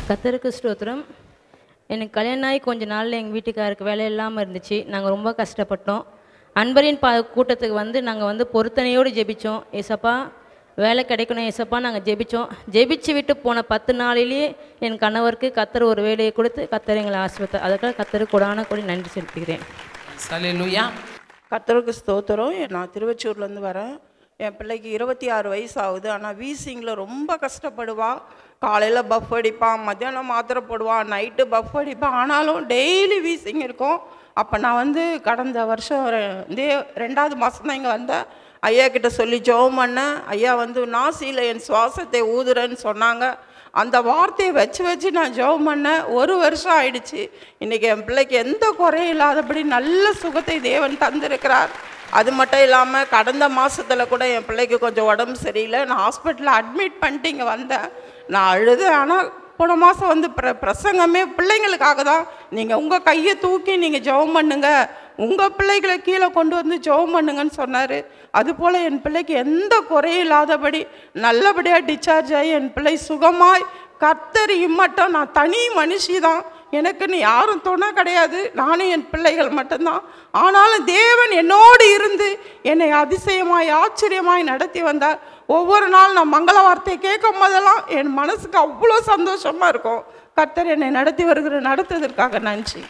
கத்தருக்கு ஸ்தோத்திரம் எனக்கு கல்யாணம் ஆகி கொஞ்ச நாளில் எங்கள் வீட்டுக்காருக்கு வேலை இல்லாமல் இருந்துச்சு நாங்கள் ரொம்ப கஷ்டப்பட்டோம் அன்பரின் பா கூட்டத்துக்கு வந்து நாங்கள் வந்து பொருத்தனையோடு ஜெபிச்சோம் ஏசப்பா வேலை கிடைக்கணும் ஏசப்பா நாங்கள் ஜெபிச்சோம் ஜெபிச்சு விட்டு போன பத்து நாளிலேயே என் கணவருக்கு கத்தர் ஒரு வேலையை கொடுத்து கத்தர் எங்களை ஆசிர்வத்த அதுக்காக கத்தருக்கு கொடான கொடி நன்றி செலுத்துகிறேன் சலேலுயா கத்தருக்கு ஸ்தோத்திரம் நான் திருவச்சூர்லேருந்து வரேன் என் பிள்ளைக்கு இருபத்தி ஆறு வயசு ஆகுது ஆனால் வீசிங்கில் ரொம்ப கஷ்டப்படுவா காலையில் பஃப் அடிப்பான் மத்தியானம் மாத்திரை போடுவான் நைட்டு பஃப் அடிப்பான் ஆனாலும் டெய்லி வீசிங் இருக்கும் அப்போ நான் வந்து கடந்த வருஷம் ரெ- இதே ரெண்டாவது மாதம் தான் இங்கே வந்தேன் ஐயா கிட்ட சொல்லி ஜெபம் பண்ணேன் ஐயா வந்து நாசியில் என் சுவாசத்தை ஊதுறேன்னு சொன்னாங்க அந்த வார்த்தையை வச்சு வச்சு நான் ஜெபம் பண்ணேன் ஒரு வருஷம் ஆயிடுச்சு இன்னைக்கு என் பிள்ளைக்கு எந்த குறையும் இல்லாதபடி நல்ல சுகத்தை தேவன் தந்திருக்கிறார் அது மட்டும் இல்லாமல் கடந்த மாசத்துல கூட என் பிள்ளைக்கு கொஞ்சம் உடம்பு சரியில்லை நான் ஹாஸ்பிட்டலில் அட்மிட் பண்ணிட்டு இங்கே வந்தேன் நான் அழுதேன் ஆனால் போன மாதம் வந்து பிர பிரசங்கமே பிள்ளைங்களுக்காக தான் நீங்கள் உங்கள் கையை தூக்கி நீங்கள் ஜெபம் பண்ணுங்க உங்கள் பிள்ளைகளை கீழே கொண்டு வந்து ஜெபம் பண்ணுங்கன்னு சொன்னார் அதுபோல் என் பிள்ளைக்கு எந்த குறையும் இல்லாதபடி நல்லபடியாக டிஸ்சார்ஜ் ஆகி என் பிள்ளை சுகமாய் கர்த்தர் இம்மட்டம் நான் தனி மனுஷி தான் எனக்குன்னு யாரும் துணை கிடையாது நானும் என் பிள்ளைகள் மட்டும்தான் ஆனாலும் தேவன் என்னோடு இருந்து என்னை அதிசயமாய் ஆச்சரியமாய் நடத்தி வந்தார் ஒவ்வொரு நாள் நான் மங்கள வார்த்தையை கேட்கும் போதெல்லாம் என் மனசுக்கு அவ்வளோ சந்தோஷமா இருக்கும் கர்த்தர் என்னை நடத்தி வருகிற நடத்துவதற்காக நன்றி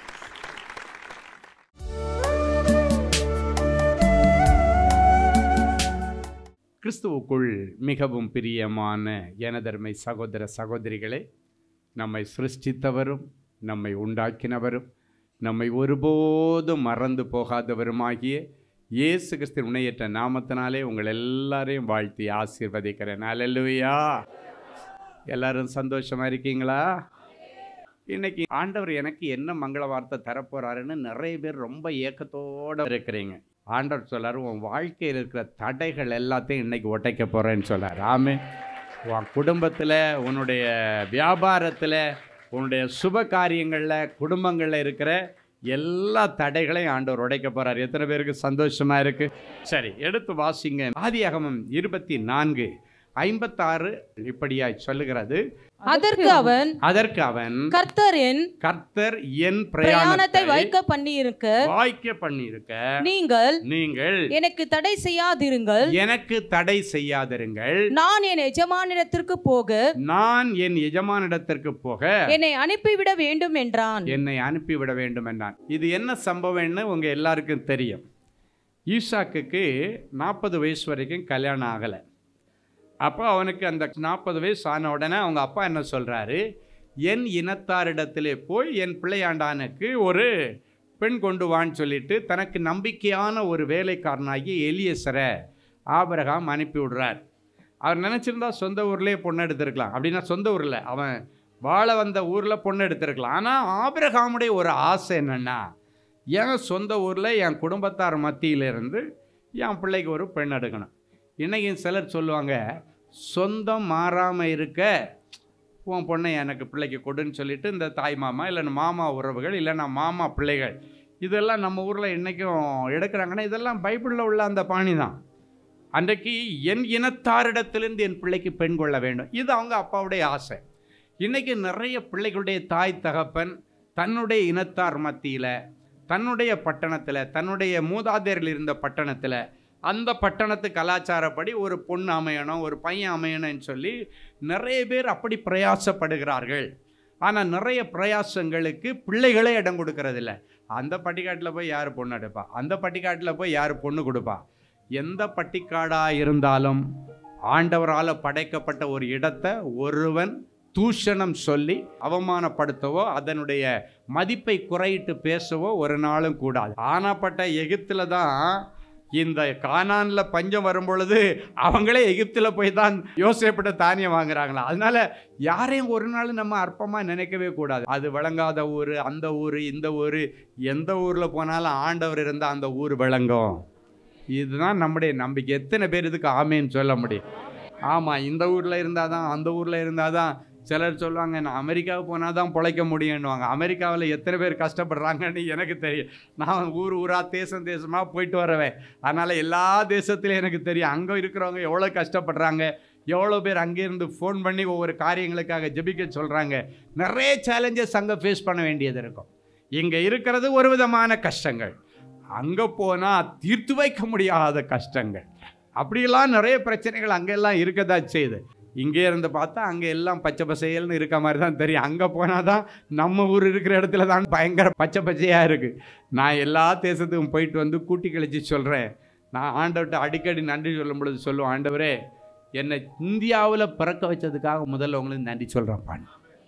கிறிஸ்துவுக்குள் மிகவும் பிரியமான எனதர்மை சகோதர சகோதரிகளே நம்மை சிருஷ்டித்தவரும் நம்மை உண்டாக்கினவரும் நம்மை ஒருபோதும் மறந்து போகாதவருமாகிய இயேசு கிறிஸ்து உணையற்ற நாமத்தினாலே உங்கள் எல்லாரையும் வாழ்த்தி ஆசீர்வதிக்கிறேன் அல்லேலூயா எல்லாரும் சந்தோஷமா இருக்கீங்களா இன்னைக்கு ஆண்டவர் எனக்கு என்ன மங்கள வார்த்தை தரப்போறாருன்னு நிறைய பேர் ரொம்ப ஏக்கத்தோட இருக்கிறீங்க ஆண்டவர் சொல்லாரு உன் வாழ்க்கையில் இருக்கிற தடைகள் எல்லாத்தையும் இன்னைக்கு உடைக்க போறேன்னு சொல்லார் ஆமே உன் குடும்பத்தில் உன்னுடைய வியாபாரத்தில் உன்னுடைய சுப காரியங்களில் குடும்பங்களில் இருக்கிற எல்லா தடைகளையும் ஆண்டவர் உடைக்க போறார் எத்தனை பேருக்கு சந்தோஷமா இருக்கு சரி எடுத்து வாசிங்க ஆதியாகமம் இருபத்தி நான்கு ஐம்பத்தாறு இப்படியாய் சொல்லுகிறது அதற்கு அவன் அதற்கு அவன் கர்த்தர் என் கர்த்தர் என் பிரயாணத்தை பிரயாணத்தை வைக்க பண்ணியிருக்க வாய்க்க பண்ணியிருக்க நீங்கள் நீங்கள் எனக்கு தடை செய்யாதிருங்கள் எனக்கு தடை செய்யாதிருங்கள் நான் என் எஜமானிடத்திற்கு போக நான் என் எஜமானிடத்திற்கு போக என்னை அனுப்பிவிட வேண்டும் என்றான் என்னை அனுப்பிவிட வேண்டும் என்றான் இது என்ன சம்பவம்னு உங்க எல்லாருக்கும் தெரியும் ஈசாக்குக்கு நாற்பது வயசு வரைக்கும் கல்யாணம் ஆகலை அப்போ அவனுக்கு அந்த நாற்பது வயசு ஆன உடனே அவங்க அப்பா என்ன சொல்றாரு என் இனத்தாரிடத்திலே போய் என் பிள்ளையாண்டானுக்கு ஒரு பெண் கொண்டு வான்னு சொல்லிட்டு தனக்கு நம்பிக்கையான ஒரு வேலைக்காரனாகி எலியசரை ஆபரகாம் அனுப்பி விடுறார் அவர் நினச்சிருந்தா சொந்த ஊர்லேயே பொண்ணு எடுத்திருக்கலாம் அப்படின்னா சொந்த ஊரில் அவன் வாழ வந்த ஊரில் பொண்ணு எடுத்திருக்கலாம் ஆனால் ஆபிரகாமுடைய ஒரு ஆசை என்னென்னா என் சொந்த ஊரில் என் குடும்பத்தார் மத்தியிலிருந்து என் பிள்ளைக்கு ஒரு பெண் எடுக்கணும் இன்றைக்கி சிலர் சொல்லுவாங்க சொந்தம் மாறாமல் இருக்க உன் பொண்ணை எனக்கு பிள்ளைக்கு கொடுன்னு சொல்லிட்டு இந்த தாய் மாமா இல்லைன்னா மாமா உறவுகள் இல்லைன்னா மாமா பிள்ளைகள் இதெல்லாம் நம்ம ஊரில் இன்றைக்கும் எடுக்கிறாங்கன்னா இதெல்லாம் பைபிளில் உள்ள அந்த பாணி தான் அன்றைக்கு என் இனத்தாரிடத்திலிருந்து என் பிள்ளைக்கு பெண் கொள்ள வேண்டும் இது அவங்க அப்பாவுடைய ஆசை இன்னைக்கு நிறைய பிள்ளைகளுடைய தாய் தகப்பன் தன்னுடைய இனத்தார் மத்தியில் தன்னுடைய பட்டணத்தில் தன்னுடைய மூதாதையர்கள் இருந்த பட்டணத்தில் அந்த பட்டணத்து கலாச்சாரப்படி ஒரு பொண்ணு அமையணும் ஒரு பையன் அமையணும்னு சொல்லி நிறைய பேர் அப்படி பிரயாசப்படுகிறார்கள் ஆனால் நிறைய பிரயாசங்களுக்கு பிள்ளைகளே இடம் கொடுக்கறதில்ல அந்த பட்டிக்காட்டில் போய் யார் பொண்ணு எடுப்பா அந்த பட்டிக்காட்டில் போய் யார் பொண்ணு கொடுப்பா எந்த பட்டிக்காடாக இருந்தாலும் ஆண்டவரால் படைக்கப்பட்ட ஒரு இடத்தை ஒருவன் தூஷணம் சொல்லி அவமானப்படுத்தவோ அதனுடைய மதிப்பை குறையிட்டு பேசவோ ஒரு நாளும் கூடாது ஆனாப்பட்ட எகிப்தில் தான் இந்த கானான்ல பஞ்சம் வரும் பொழுது அவங்களே எகிப்தில் போய் தான் யோசேப்பிட்ட தானியம் வாங்குறாங்களா அதனால யாரையும் ஒரு நாள் நம்ம அற்பமாக நினைக்கவே கூடாது அது விளங்காத ஊர் அந்த ஊர் இந்த ஊர் எந்த ஊரில் போனாலும் ஆண்டவர் இருந்தால் அந்த ஊர் விளங்கும் இதுதான் நம்முடைய நம்பிக்கை எத்தனை பேர் இதுக்கு ஆமேன்னு சொல்ல முடியும் ஆமாம் இந்த ஊரில் இருந்தால் தான் அந்த ஊரில் இருந்தால் தான் சிலர் சொல்லுவாங்க நான் அமெரிக்காவுக்கு போனால் தான் பிழைக்க முடியும்னுவாங்க அமெரிக்காவில் எத்தனை பேர் கஷ்டப்படுறாங்கன்னு எனக்கு தெரியும் நான் ஊர் ஊராக தேசம் தேசமாக போயிட்டு வரவேன் அதனால் எல்லா தேசத்துலையும் எனக்கு தெரியும் அங்கே இருக்கிறவங்க எவ்வளோ கஷ்டப்படுறாங்க எவ்வளோ பேர் அங்கேருந்து ஃபோன் பண்ணி ஒவ்வொரு காரியங்களுக்காக ஜெபிக்க சொல்கிறாங்க நிறைய சேலஞ்சஸ் அங்கே ஃபேஸ் பண்ண வேண்டியது இருக்கும் இங்கே இருக்கிறது ஒரு விதமான கஷ்டங்கள் அங்கே போனால் தீர்த்து வைக்க முடியாத கஷ்டங்கள் அப்படியெல்லாம் நிறைய பிரச்சனைகள் அங்கெல்லாம் இருக்கதா செய்யுது இங்கே இருந்து பார்த்தா அங்கே எல்லாம் பச்சை பசையல்னு இருக்க மாதிரி தான் தெரியும் அங்கே போனால் தான் நம்ம ஊர் இருக்கிற இடத்துல தான் பயங்கர பச்சை பச்சையாக இருக்குது நான் எல்லா தேசத்துக்கும் போயிட்டு வந்து கூட்டி கழிச்சு சொல்கிறேன் நான் ஆண்டவர்கிட்ட அடிக்கடி நன்றி சொல்லும் பொழுது சொல்லுவேன் ஆண்டவரே என்னை இந்தியாவில் பிறக்க வச்சதுக்காக முதல்ல உங்களுக்கு நன்றி சொல்கிறேன்ப்பான்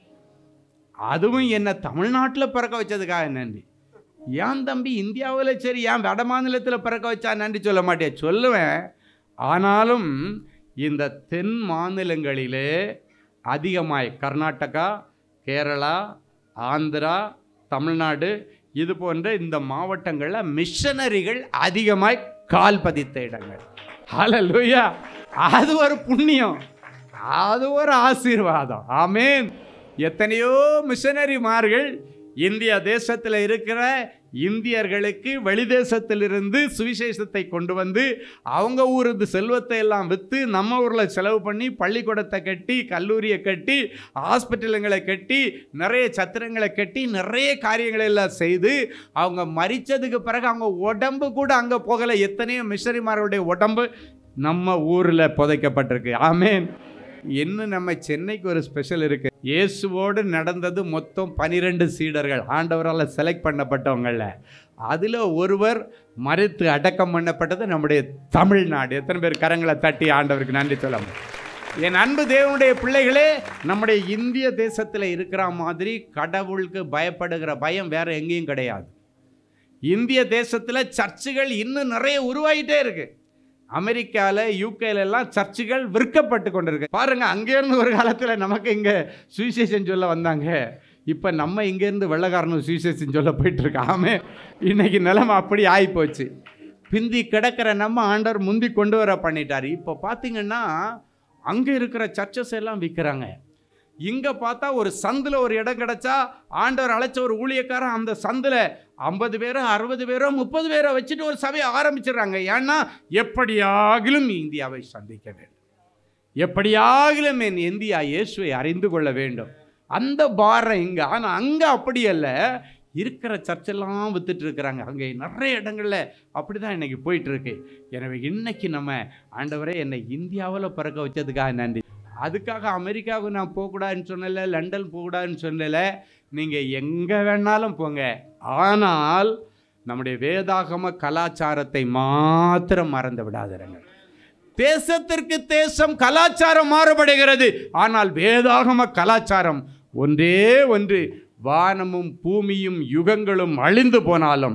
அதுவும் என்னை தமிழ்நாட்டில் பிறக்க வச்சதுக்காக நன்றி ஏன் தம்பி இந்தியாவில் சரி ஏன் வட மாநிலத்தில் பிறக்க வச்சா நன்றி சொல்ல மாட்டேன் சொல்லுவேன் ஆனாலும் இந்த தென் மாநிலங்களிலே அதிகமாய் கர்நாடகா கேரளா ஆந்திரா தமிழ்நாடு இது போன்ற இந்த மாவட்டங்களில் மிஷனரிகள் அதிகமாய் கால் பதித்த இடங்கள் ஹalleluya அது ஒரு புண்ணியம் அது ஒரு ஆசீர்வாதம் ஆமேன் எத்தனையோ மிஷனரிமார்கள் இந்திய தேசத்தில் இருக்கிற இந்தியர்களுக்கு வெளிதேசத்திலிருந்து சுவிசேஷத்தை கொண்டு வந்து அவங்க ஊருக்கு செல்வத்தை எல்லாம் விற்று நம்ம ஊரில் செலவு பண்ணி பள்ளிக்கூடத்தை கட்டி கல்லூரியை கட்டி ஹாஸ்பிட்டலுங்களை கட்டி நிறைய சத்திரங்களை கட்டி நிறைய காரியங்களை எல்லாம் செய்து அவங்க மறிச்சதுக்கு பிறகு அவங்க உடம்பு கூட அங்கே போகலை எத்தனையோ மிஷனரிமார்களுடைய உடம்பு நம்ம ஊரில் புதைக்கப்பட்டிருக்கு ஆமேன் இன்னும் நம்ம சென்னைக்கு ஒரு ஸ்பெஷல் இருக்கு இயேசுவோடு நடந்தது மொத்தம் பனிரெண்டு சீடர்கள் ஆண்டவரால் செலக்ட் பண்ணப்பட்டவங்கள அதில் ஒருவர் மறித்து அடக்கம் பண்ணப்பட்டது நம்முடைய தமிழ்நாடு எத்தனை பேர் கரங்களை தட்டி ஆண்டவருக்கு நன்றி சொல்ல என் அன்பு தேவனுடைய பிள்ளைகளே நம்முடைய இந்திய தேசத்தில் இருக்கிற மாதிரி கடவுளுக்கு பயப்படுகிற பயம் வேற எங்கேயும் கிடையாது இந்திய தேசத்தில் சர்ச்சுகள் இன்னும் நிறைய உருவாகிட்டே இருக்கு அமெரிக்காவில் யூகேல எல்லாம் சர்ச்சுகள் விற்கப்பட்டு கொண்டிருக்கு பாருங்க அங்கேருந்து ஒரு காலத்தில் நமக்கு இங்கே சுவிசேஷன் சொல்ல வந்தாங்க இப்போ நம்ம இங்கேருந்து வெள்ளக்காரனு சுவிசேஷன் சொல்ல போயிட்டு இருக்காமே இன்னைக்கு நிலைமை அப்படி ஆகிப்போச்சு பிந்தி கிடக்கிற நம்ம ஆண்டவர் முந்தி கொண்டு வர பண்ணிட்டார் இப்போ பார்த்தீங்கன்னா அங்கே இருக்கிற சர்ச்சஸ் எல்லாம் விற்கிறாங்க இங்கே பார்த்தா ஒரு சந்தில் ஒரு இடம் கிடைச்சா ஆண்டவர் அழைச்ச ஒரு ஊழியக்காரன் அந்த சந்தில் ஐம்பது பேரோ அறுபது பேரோ முப்பது பேரோ வச்சுட்டு ஒரு சபையை ஆரம்பிச்சிடுறாங்க ஏன்னா எப்படியாகிலும் இந்தியாவை சந்திக்க வேண்டும் எப்படியாகிலும் என் இந்தியா இயேசுவை அறிந்து கொள்ள வேண்டும் அந்த பாரம் இங்கே ஆனால் அங்கே அப்படி அல்ல இருக்கிற சர்ச்செல்லாம் வித்துட்டு இருக்கிறாங்க அங்கே நிறைய இடங்களில் அப்படி தான் இன்னைக்கு போயிட்டு இருக்கு எனவே இன்னைக்கு நம்ம ஆண்டவரே என்னை இந்தியாவில் பிறக்க வச்சதுக்காக நன்றி அதுக்காக அமெரிக்காவுக்கு நான் போகக்கூடாதுன்னு சொன்னல லண்டன் போகக்கூடாதுன்னு சொல்லல நீங்கள் எங்கே வேணாலும் போங்க ஆனால் நம்முடைய வேதாகம கலாச்சாரத்தை மாத்திரம் மறந்து விடாதிருங்க தேசத்திற்கு தேசம் கலாச்சாரம் மாறுபடுகிறது ஆனால் வேதாகம கலாச்சாரம் ஒன்றே ஒன்று வானமும் பூமியும் யுகங்களும் அழிந்து போனாலும்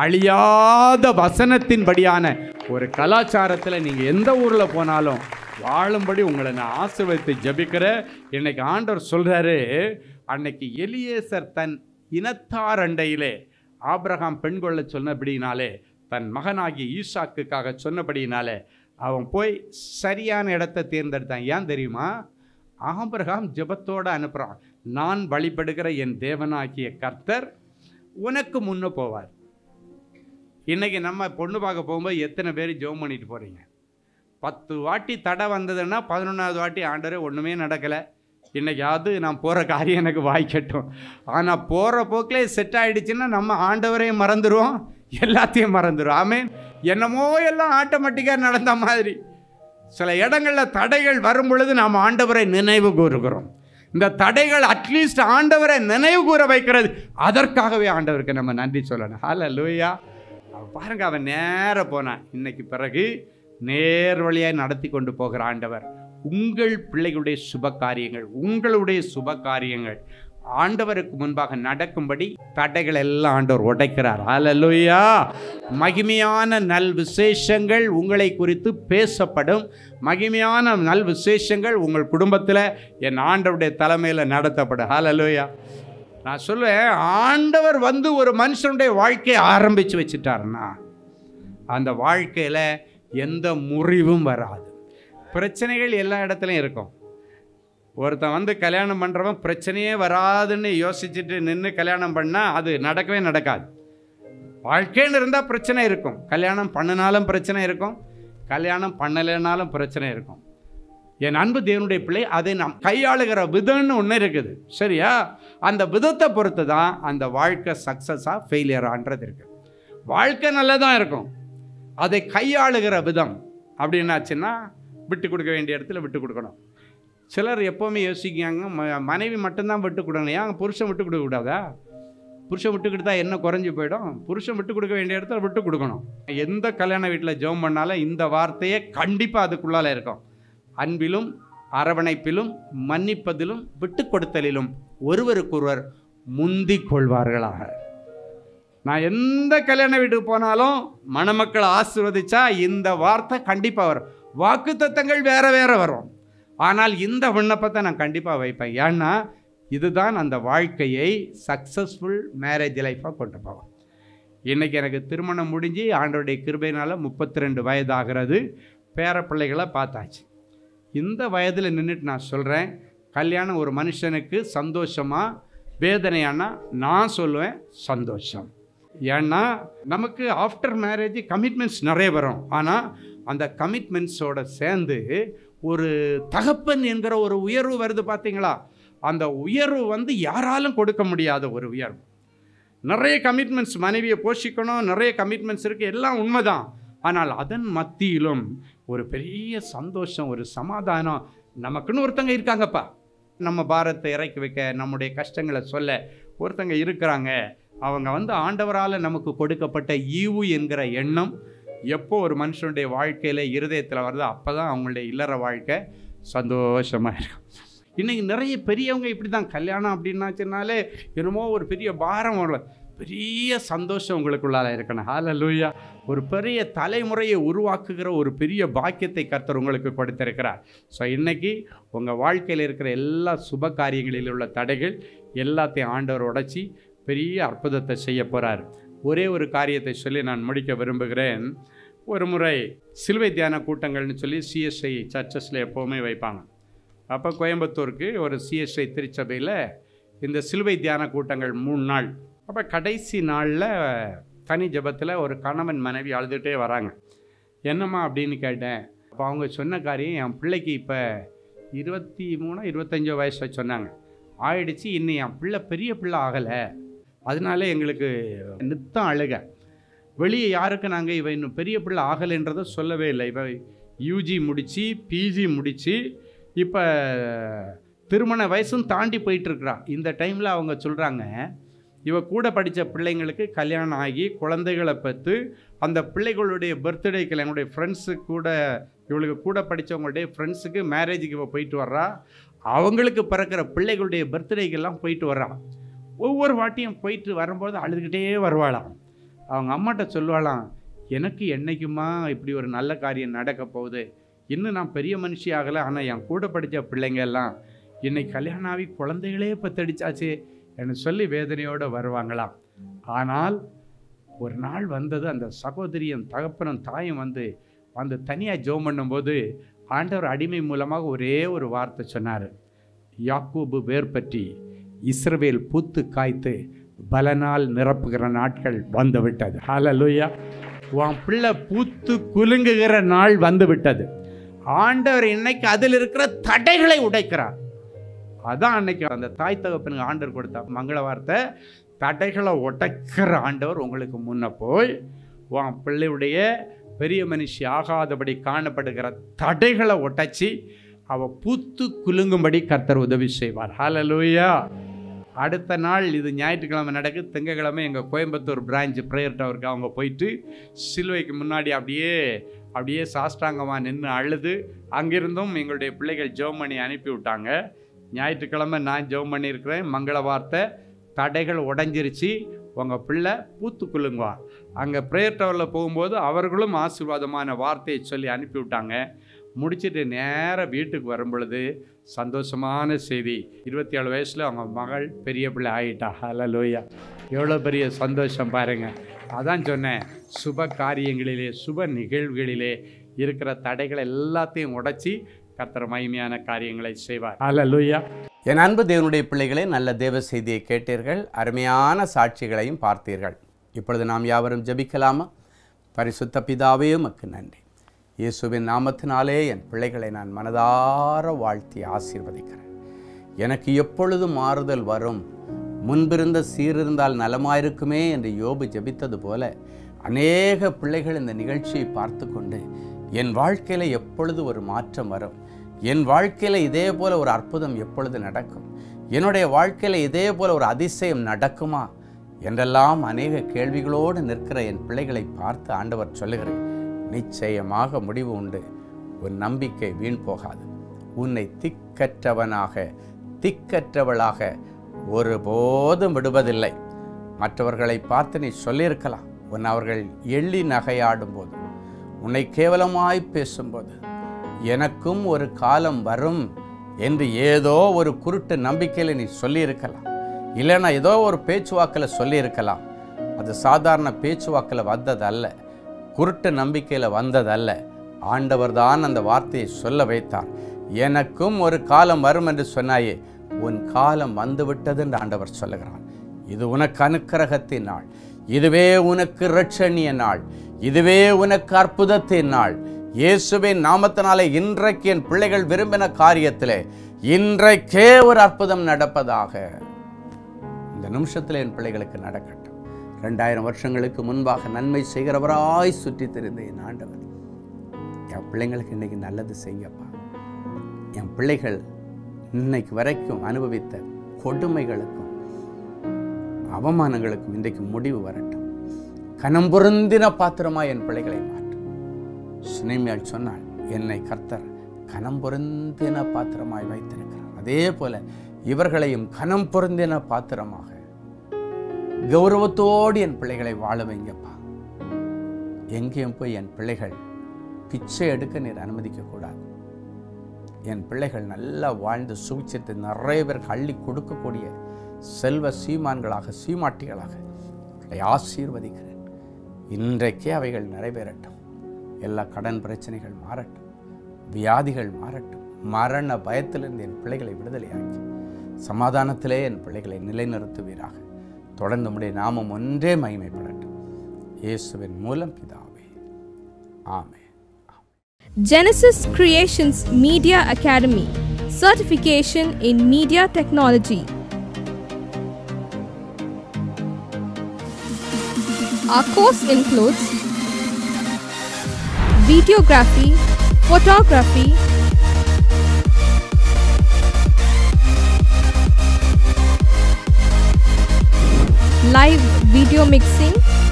அழியாத வசனத்தின்படியான ஒரு கலாச்சாரத்தில் நீங்கள் எந்த ஊரில் போனாலும் வாழும்படி உங்களை நான் ஆசீர்வதித்து ஜபிக்கிற இன்னைக்கு ஆண்டவர் சொல்கிறாரு அன்னைக்கு எலியேசர் தன் இனத்தார் அண்டையிலே ஆபிரகாம் பெண் கொள்ள சொன்னபடினாலே தன் மகனாகிய ஈசாக்குக்காக சொன்னபடினாலே அவன் போய் சரியான இடத்தை தேர்ந்தெடுத்தான் ஏன் தெரியுமா ஆபிரகாம் ஜெபத்தோடு அனுப்புகிறான் நான் வழிபடுகிற என் தேவனாகிய கர்த்தர் உனக்கு முன்ன போவார் இன்னைக்கு நம்ம பொண்ணு பார்க்க போகும்போது எத்தனை பேர் ஜெபம் பண்ணிட்டு போகிறீங்க பத்து வாட்டி தடை வந்ததுன்னா பதினொன்றாவது வாட்டி ஆண்டரே ஒன்றுமே நடக்கலை இன்னைக்காவது நான் போகிற காரியம் எனக்கு வாய்க்கட்டும் ஆனால் போகிற போக்கிலே செட் ஆகிடுச்சுன்னா நம்ம ஆண்டவரையும் மறந்துடுவோம் எல்லாத்தையும் மறந்துடும் ஆமேன் என்னமோ எல்லாம் ஆட்டோமேட்டிக்காக நடந்த மாதிரி சில இடங்களில் தடைகள் வரும் பொழுது நாம் ஆண்டவரை நினைவு கூறுகிறோம் இந்த தடைகள் அட்லீஸ்ட் ஆண்டவரை நினைவு கூற வைக்கிறது அதற்காகவே ஆண்டவருக்கு நம்ம நன்றி சொல்லணும் ஹalleluya லூயா பாருங்க அவன் நேர போனான் இன்னைக்கு பிறகு நேர் வழியாய் நடத்தி கொண்டு போகிற ஆண்டவர் உங்கள் பிள்ளைகளுடைய சுப காரியங்கள் உங்களுடைய சுப காரியங்கள் ஆண்டவருக்கு முன்பாக நடக்கும்படி தடைகள் எல்லாம் ஆண்டவர் உடைக்கிறார் ஹalleluya மகிமையான நல் விசேஷங்கள் உங்களை குறித்து பேசப்படும் மகிமையான நல் விசேஷங்கள் உங்கள் குடும்பத்தில் என் ஆண்டவருடைய தலைமையில் நடத்தப்படும் ஹalleluya நான் சொல்லுவேன் ஆண்டவர் வந்து ஒரு மனுஷனுடைய வாழ்க்கையை ஆரம்பித்து வச்சுட்டாருன்னா அந்த வாழ்க்கையில் எந்த முறிவும் வராது பிரச்சனைகள் எல்லா இடத்துலையும் இருக்கும் ஒருத்தன் வந்து கல்யாணம் பண்ணுறவன் பிரச்சனையே வராதுன்னு யோசிச்சுட்டு நின்று கல்யாணம் பண்ணால் அது நடக்கவே நடக்காது வாழ்க்கைன்னு இருந்தால் பிரச்சனை இருக்கும் கல்யாணம் பண்ணினாலும் பிரச்சனை இருக்கும் கல்யாணம் பண்ணலைனாலும் பிரச்சனை இருக்கும் என் அன்பு தேவனுடைய பிள்ளை அதை நாம் கையாளுகிற விதம்னு ஒன்று இருக்குது சரியா அந்த விதத்தை பொறுத்து தான் அந்த வாழ்க்கை சக்ஸஸாக ஃபெயிலியரான்றது இருக்குது வாழ்க்கை நல்லதாக இருக்கும் அதை கையாளுகிற விதம் அப்படின்னாச்சுன்னா விட்டு கொடுக்க வேண்டிய இடத்துல விட்டு கொடுக்கணும் சிலர் எப்போவுமே யோசிக்காங்க ம- மனைவி மட்டும்தான் விட்டு கொடுக்கணும் ஏன் புருஷன் விட்டு கொடுக்கக்கூடாதா புருஷன் விட்டு கொடுத்தா என்ன குறைஞ்சி போயிடும் புருஷன் விட்டு கொடுக்க வேண்டிய இடத்துல விட்டு கொடுக்கணும் எந்த கல்யாண வீட்டில் ஜெபம் பண்ணாலும் இந்த வார்த்தையே கண்டிப்பாக அதுக்குள்ளால இருக்கும் அன்பிலும் அரவணைப்பிலும் மன்னிப்பதிலும் விட்டு கொடுத்தலிலும் ஒருவருக்கொருவர் முந்திக் கொள்வார்களாக நான் எந்த கல்யாண வீட்டுக்கு போனாலும் மணமக்களை ஆசீர்வதிச்சா இந்த வார்த்தை கண்டிப்பாக வரும் வாக்கு தத்தங்கள் வேற வேற வரும் ஆனால் இந்த விண்ணப்பத்தை நான் கண்டிப்பாக வைப்பேன் ஏன்னா இதுதான் அந்த வாழ்க்கையை சக்ஸஸ்ஃபுல் மேரேஜ் லைஃபாக கொண்டு போகும் இன்றைக்கி எனக்கு திருமணம் முடிஞ்சு ஆண்டோடைய கிருபையினால் முப்பத்தி ரெண்டு வயதாகிறது பேர பிள்ளைகளை பார்த்தாச்சு இந்த வயதில் நின்றுட்டு நான் சொல்கிறேன் கல்யாணம் ஒரு மனுஷனுக்கு சந்தோஷமா வேதனையானா நான் சொல்லுவேன் சந்தோஷம் ஏன்னா நமக்கு ஆஃப்டர் மேரேஜ் கமிட்மெண்ட்ஸ் நிறைய வரும் ஆனால் அந்த கமிட்மெண்ட்ஸோட சேர்ந்து ஒரு தகப்பன் என்கிற ஒரு உயர்வு வருது பார்த்தீங்களா அந்த உயர்வு வந்து யாராலும் கொடுக்க முடியாத ஒரு உயர்வு நிறைய கமிட்மெண்ட்ஸ் மனைவியை போஷிக்கணும் நிறைய கமிட்மெண்ட்ஸ் இருக்குது எல்லாம் உண்மைதான் ஆனால் அதன் மத்தியிலும் ஒரு பெரிய சந்தோஷம் ஒரு சமாதானம் நமக்குன்னு ஒருத்தங்க இருக்காங்கப்பா நம்ம பாரத்தை இறக்கி வைக்க நம்முடைய கஷ்டங்களை சொல்ல ஒருத்தங்க இருக்கிறாங்க அவங்க வந்து ஆண்டவரால் நமக்கு கொடுக்கப்பட்ட ஈவு என்கிற எண்ணம் எப்போ ஒரு மனுஷனுடைய வாழ்க்கையில் இருதயத்தில் வருதோ அப்போ தான் அவங்களுடைய இல்லற வாழ்க்கை சந்தோஷமாக இருக்கும் இன்றைக்கி நிறைய பெரியவங்க இப்படி தான் கல்யாணம் அப்படின்னாச்சுனாலே என்னமோ ஒரு பெரிய பாரம் வரல பெரிய சந்தோஷம் உங்களுக்குள்ளால இருக்கணும் ஹalleluya ஒரு பெரிய தலைமுறையை உருவாக்குகிற ஒரு பெரிய பாக்கியத்தை கர்த்தர் உங்களுக்கு கொடுத்திருக்கிறார் ஸோ இன்னைக்கு உங்கள் வாழ்க்கையில் இருக்கிற எல்லா சுப காரியங்களில் உள்ள தடைகள் எல்லாத்தையும் ஆண்டவர் உடைச்சி பெரிய அற்புதத்தை செய்ய போகிறார் ஒரே ஒரு காரியத்தை சொல்லி நான் முடிக்க விரும்புகிறேன் ஒரு முறை சிலுவை தியான கூட்டங்கள்னு சொல்லி சிஎஸ்ஐ சர்ச்சஸில் எப்போவுமே வைப்பாங்க அப்போ கோயம்புத்தூருக்கு ஒரு சிஎஸ்ஐ திருச்சபையில் இந்த சிலுவை தியான கூட்டங்கள் மூணு நாள் அப்போ கடைசி நாளில் தனி ஜெபத்தில் ஒரு கணவன் மனைவி அழுதுகிட்டே வராங்க என்னம்மா அப்படின்னு கேட்டேன் அப்போ அவங்க சொன்ன காரியம் என் பிள்ளைக்கு இப்போ இருபத்தி மூணோ இருபத்தஞ்சோ வயசு சொன்னாங்க ஆயிடுச்சு இன்னும் என் பிள்ளை பெரிய பிள்ளை ஆகலை அதனால எங்களுக்கு நித்தம் அழுக வெளியே யாருக்கு நாங்கள் இவ இன்னும் பெரிய பிள்ளை ஆகலைன்றதை சொல்லவே இல்லை இவ யூஜி முடித்து பிஜி முடித்து இப்போ திருமண வயசும் தாண்டி போயிட்டுருக்குறா இந்த டைமில் அவங்க சொல்கிறாங்க இவ கூட படித்த பிள்ளைங்களுக்கு கல்யாணம் ஆகி குழந்தைகளை பெற்று அந்த பிள்ளைகளுடைய பர்த்டேக்கு எங்களுடைய ஃப்ரெண்ட்ஸு கூட இவளுக்கு கூட படித்தவங்களுடைய ஃப்ரெண்ட்ஸுக்கு மேரேஜுக்கு இவ போயிட்டு வர்றா அவங்களுக்கு பிறக்கிற பிள்ளைகளுடைய பர்த்டேக்கெல்லாம் போயிட்டு வர்றா ஒவ்வொரு வாட்டியும் போயிட்டு வரும்போது அழுதுகிட்டே வருவாளாம் அவங்க அம்மாட்ட சொல்லுவாளாம் எனக்கு என்னைக்குமா இப்படி ஒரு நல்ல காரியம் நடக்க போகுது இன்னும் நான் பெரிய மனுஷி ஆகலை ஆனால் என் கூட படித்த பிள்ளைங்க எல்லாம் இன்னைக்கு கல்யாணம் ஆகி குழந்தைகளே பத்தடிச்சாச்சு என்று சொல்லி வேதனையோடு வருவாங்களாம் ஆனால் ஒரு நாள் வந்தது அந்த சகோதரியும் தகப்பனும் தாயும் வந்து வந்து தனியாக ஜோம் பண்ணும்போது ஆண்டவர் அடிமை மூலமாக ஒரே ஒரு வார்த்தை சொன்னார் யாக்கூபு வேர் பற்றி இஸ்ரவேல் பூத்து காய்த்து பலனால் நிரப்புகிற நாட்கள் வந்து விட்டது ஹalleluya உன் பிள்ளை பூத்து குலுங்குகிற நாள் வந்து விட்டது ஆண்டவர் இன்னைக்கு அதில் இருக்கிற தடைகளை உடைக்கிறார் அதான் அன்னைக்கு அந்த தாய் தகப்பனுக்கு ஆண்டவர் கொடுத்த மங்கள வார்த்தை தடைகளை உடைக்கிற ஆண்டவர் உங்களுக்கு முன்ன போய் உன் பிள்ளையுடைய பெரிய மனுஷி ஆகாதபடி காணப்படுகிற தடைகளை உடைச்சி அவ பூத்து குலுங்கும்படி கர்த்தர் உதவி செய்வார் ஹalleluya அடுத்த நாள் இது ஞாயிற்றுக்கிழமை நடக்கு திங்கக்கிழமை எங்கள் கோயம்புத்தூர் பிரான்ச் ப்ரேயர் டவருக்கு அவங்க போயிட்டு சிலுவைக்கு முன்னாடி அப்படியே அப்படியே சாஷ்டாங்கமாக நின்று அழுது அங்கிருந்தும் எங்களுடைய பிள்ளைகள் ஜெபம் பண்ணி அனுப்பி விட்டாங்க ஞாயிற்றுக்கிழமை நான் ஜெபம் பண்ணியிருக்கிறேன் மங்கள வார்த்தை தடைகள் உடஞ்சிருச்சு உங்கள் பிள்ளை பூத்து குலுங்குவா அங்கே ப்ரேயர் டவரில் போகும்போது அவர்களும் ஆசீர்வாதமான வார்த்தையை சொல்லி அனுப்பி விட்டாங்க முடிச்சிட்டு நேராக வீட்டுக்கு வரும் பொழுது சந்தோஷமான செய்தி இருபத்தி ஏழு வயசில் அவங்க மகள் பெரிய பிள்ளை ஆகிட்டா ஹalleluya எவ்வளோ பெரிய சந்தோஷம் பாருங்கள் அதான் சொன்னேன் சுப காரியங்களிலே சுப நிகழ்வுகளிலே இருக்கிற தடைகளை எல்லாத்தையும் உடைச்சி கர்த்தர் மகிமையான காரியங்களை செய்வார் ஹalleluya என் அன்பு தேவனுடைய பிள்ளைகளே நல்ல தேவ செய்தியை கேட்டீர்கள் அருமையான சாட்சிகளையும் பார்த்தீர்கள் இப்பொழுது நாம் யாவரும் ஜெபிக்கலாமா பரிசுத்த பிதாவே உமக்கு நன்றி இயேசுவின் நாமத்தினாலே என் பிள்ளைகளை நான் மனதார வாழ்த்தி ஆசீர்வதிக்கிறேன் எனக்கு எப்பொழுது மாறுதல் வரும் முன்பிருந்த சீரிருந்தால் நலமாயிருக்குமே என்று யோபு ஜெபித்தது போல அநேக பிள்ளைகள் இந்த நிகழ்ச்சியை பார்த்து கொண்டு என் வாழ்க்கையில் எப்பொழுது ஒரு மாற்றம் வரும் என் வாழ்க்கையில் இதே போல ஒரு அற்புதம் எப்பொழுது நடக்கும் என்னுடைய வாழ்க்கையில் இதே போல ஒரு அதிசயம் நடக்குமா என்றெல்லாம் அநேக கேள்விகளோடு நிற்கிற என் பிள்ளைகளை பார்த்து ஆண்டவர் சொல்லுகிறேன் நிச்சயமாக முடிவு உண்டு உன் நம்பிக்கை வீண் போகாது உன்னை திக்கற்றவனாக திக்கற்றவளாக ஒருபோதும் விடுவதில்லை மற்றவர்களை பார்த்து நீ சொல்லியிருக்கலாம் உன் அவர்கள் எள்ளி நகையாடும் போது உன்னை கேவலமாய் பேசும்போது எனக்கும் ஒரு காலம் வரும் என்று ஏதோ ஒரு குருட்டு நம்பிக்கையில் நீ சொல்லியிருக்கலாம் இல்லைன்னா ஏதோ ஒரு பேச்சுவாக்கில் சொல்லியிருக்கலாம் அது சாதாரண பேச்சுவாக்கில் வந்ததல்ல குருட்டு நம்பிக்கையில் வந்ததல்ல ஆண்டவர் தான் அந்த வார்த்தையை சொல்ல வைத்தார் எனக்கும் ஒரு காலம் வரும் என்று சொன்னாயே உன் காலம் வந்துவிட்டது என்று ஆண்டவர் சொல்லுகிறான் இது உனக்கு அனுக்கிரகத்தின் நாள் இதுவே உனக்கு இரட்சணிய நாள் இதுவே உனக்கு அற்புதத்தின் நாள் இயேசுவின் நாமத்தினாலே இன்றைக்கு என் பிள்ளைகள் விரும்பின காரியத்திலே இன்றைக்கே ஒரு அற்புதம் நடப்பதாக இந்த நிமிஷத்தில் என் பிள்ளைகளுக்கு நடக்கட்டும் ரெண்டாயிரம் வருஷங்களுக்கு முன்பாக நன்மை செய்கிறவராய் சுற்றித் திரிந்த என் ஆண்டவர் என் பிள்ளைங்களுக்கு இன்னைக்கு நல்லது செய்யப்பா என் பிள்ளைகள் இன்னைக்கு வரைக்கும் அனுபவித்த கொடுமைகளுக்கும் அவமானங்களுக்கும் இன்றைக்கு முடிவு வரட்டும் கனம் பொருந்தின பாத்திரமா என் பிள்ளைகளை மாற்றும் சினைமையால் சொன்னாள் என்னை கர்த்தர் கனம் பொருந்தின பாத்திரமாய் வைத்திருக்கிறார் அதே போல இவர்களையும் கனம் பொருந்தின பாத்திரமாக கௌரவத்தோடு என் பிள்ளைகளை வாழ வைங்கப்பா எங்கேயும் போய் என் பிள்ளைகள் பிச்சை எடுக்க நீர் அனுமதிக்க கூடாது என் பிள்ளைகள் நல்லா வாழ்ந்து சுவிச்சத்தை நிறைய பேருக்கு அள்ளி கொடுக்கக்கூடிய செல்வ சீமான்களாக சீமாட்டிகளாக அவர்களை ஆசீர்வதிக்கிறேன் இன்றைக்கே அவைகள் நிறைவேறட்டும் எல்லா கடன் பிரச்சனைகள் மாறட்டும் வியாதிகள் மாறட்டும் மரண பயத்திலிருந்து என் பிள்ளைகளை விடுதலையாக்கி சமாதானத்திலே என் பிள்ளைகளை நிலைநிறுத்துவீராக தொடர்ந்து உடைய நாமம் ஒன்றே மகிமைப்படட்டும் இயேசுவின் மூலம் பிதாவே ஆமென் Genesis Creations Media Academy Certification in Media Technology. Our course includes videography, photography, live video mixing,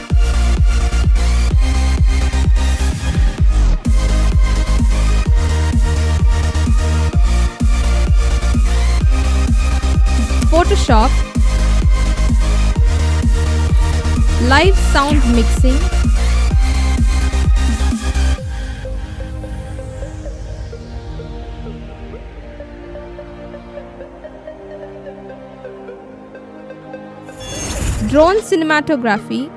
Photoshop, live sound mixing, drone cinematography,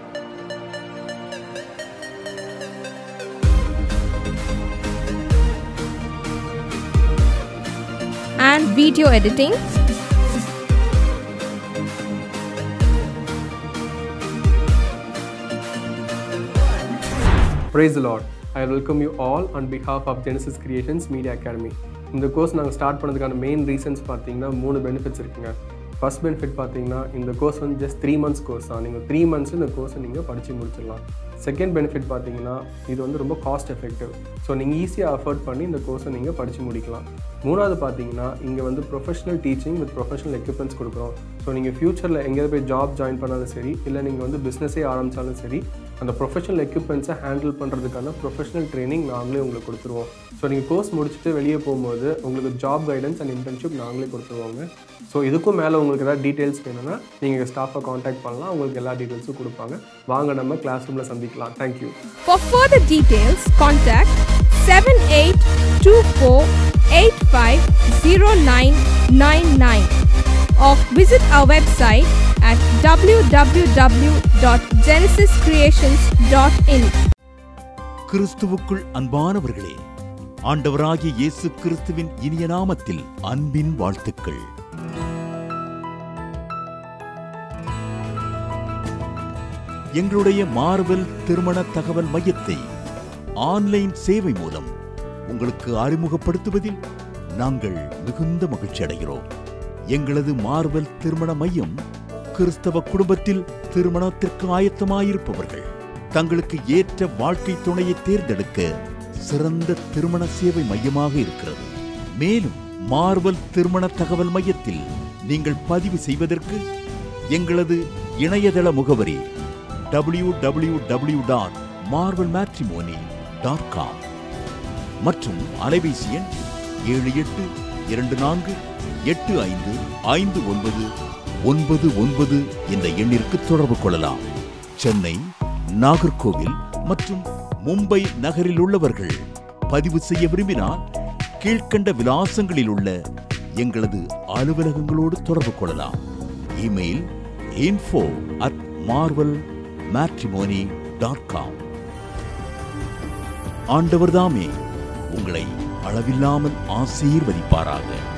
and video editing. Praise the Lord. I welcome you all on behalf of Genesis Creations Media Academy. இந்த course நாங்கள் start பண்ணதுக்கான main reasons பார்த்தீங்கன்னா மூணு benefits இருக்குங்க first benefit பார்த்தீங்கன்னா இந்த course வந்து just three months course தான் நீங்கள் த்ரீ மந்த்ஸ் இந்த கோர்ஸை நீங்கள் படித்து முடிச்சிடலாம் செகண்ட் பெனிஃபிட் பார்த்தீங்கன்னா இது வந்து ரொம்ப காஸ்ட் எஃபெக்டிவ் ஸோ நீங்கள் ஈஸியாக அஃபோர்ட் பண்ணி இந்த கோர்ஸை நீங்கள் படித்து முடிக்கலாம் மூணாவது பார்த்தீங்கன்னா இங்கே வந்து professional teaching with professional equipments கொடுக்குறோம் ஸோ நீங்கள் ஃப்யூச்சரில் எங்கேயாவது போய் ஜாப் ஜாயின் பண்ணாலும் சரி இல்லை நீங்கள் வந்து பிஸ்னஸே ஆரம்பித்தாலும் சரி அந்த ப்ரொஃபஷனல் எக்யூப்மெண்ட்ஸை ஹேண்டில் பண்ணுறதுக்கான ப்ரொஃபஷனல் ட்ரைனிங் நாங்களே உங்களுக்கு கொடுத்துருவோம் ஸோ நீங்கள் கோர்ஸ் முடிச்சுட்டு வெளியே போகும்போது உங்களுக்கு ஜாப் கைடன்ஸ் அண்ட் இன்டர்ன்ஷிப் நாங்களே கொடுத்துருவாங்க ஸோ இதுக்கும் மேலே உங்களுக்கு ஏதாவது டீட்டெயில்ஸ் வேணும்னா நீங்கள் ஸ்டாஃபை காண்டாக்ட் பண்ணலாம் உங்களுக்கு எல்லா டீட்டெயில்ஸும் கொடுப்பாங்க வாங்க நம்ம கிளாஸ் ரூமில் சந்திக்கலாம் thank you For further details, contact 7824850999 or visit our website at www.genesiscreations.in. கிறிஸ்துவுக்குள் அன்பானவர்களே ஆண்டவராகிய இயேசு கிறிஸ்துவின் இனிய நாமத்தில் அன்பின் வாழ்த்துக்கள் எங்களுடைய மார்வெல் திருமண தகவல் மையத்தை ஆன்லைன் சேவை மூலம் உங்களுக்கு அறிமுகப்படுத்துவதில் நாங்கள் மிகுந்த மகிழ்ச்சி அடைகிறோம் எங்களது மார்வல் திருமண மையம் கிறிஸ்தவ குடும்பத்தில் திருமணத்திற்கு ஆயத்தமாயிருப்பவர்கள் தங்களுக்கு ஏற்ற வாழ்க்கை துணையை தேர்ந்தெடுக்க சிறந்த திருமண சேவை மையமாக இருக்கிறது மேலும் மார்வல் திருமண தகவல் மையத்தில் நீங்கள் பதிவு செய்வதற்கு எங்களது இணையதள முகவரி W W W dot Marvel Matrimony dot com மற்றும் அலைபேசி எண் ஏழு எட்டு இரண்டு நான்கு எட்டு ஐந்து ஐந்து ஒன்பது ஒன்பது ஒன்பது என்ற எண்ணிற்கு தொடர்பு கொள்ளலாம் சென்னை நாகர்கோவில் மற்றும் மும்பை நகரில் உள்ளவர்கள் பதிவு செய்ய விரும்பினால் கீழ்க்கண்ட விலாசங்களில் உள்ள எங்களது அலுவலகங்களோடு தொடர்பு கொள்ளலாம் email info at Marvel Matrimony dot com ஆண்டவர்தாமே உங்களை அளவில்லாமல் ஆசீர்வதிப்பாராக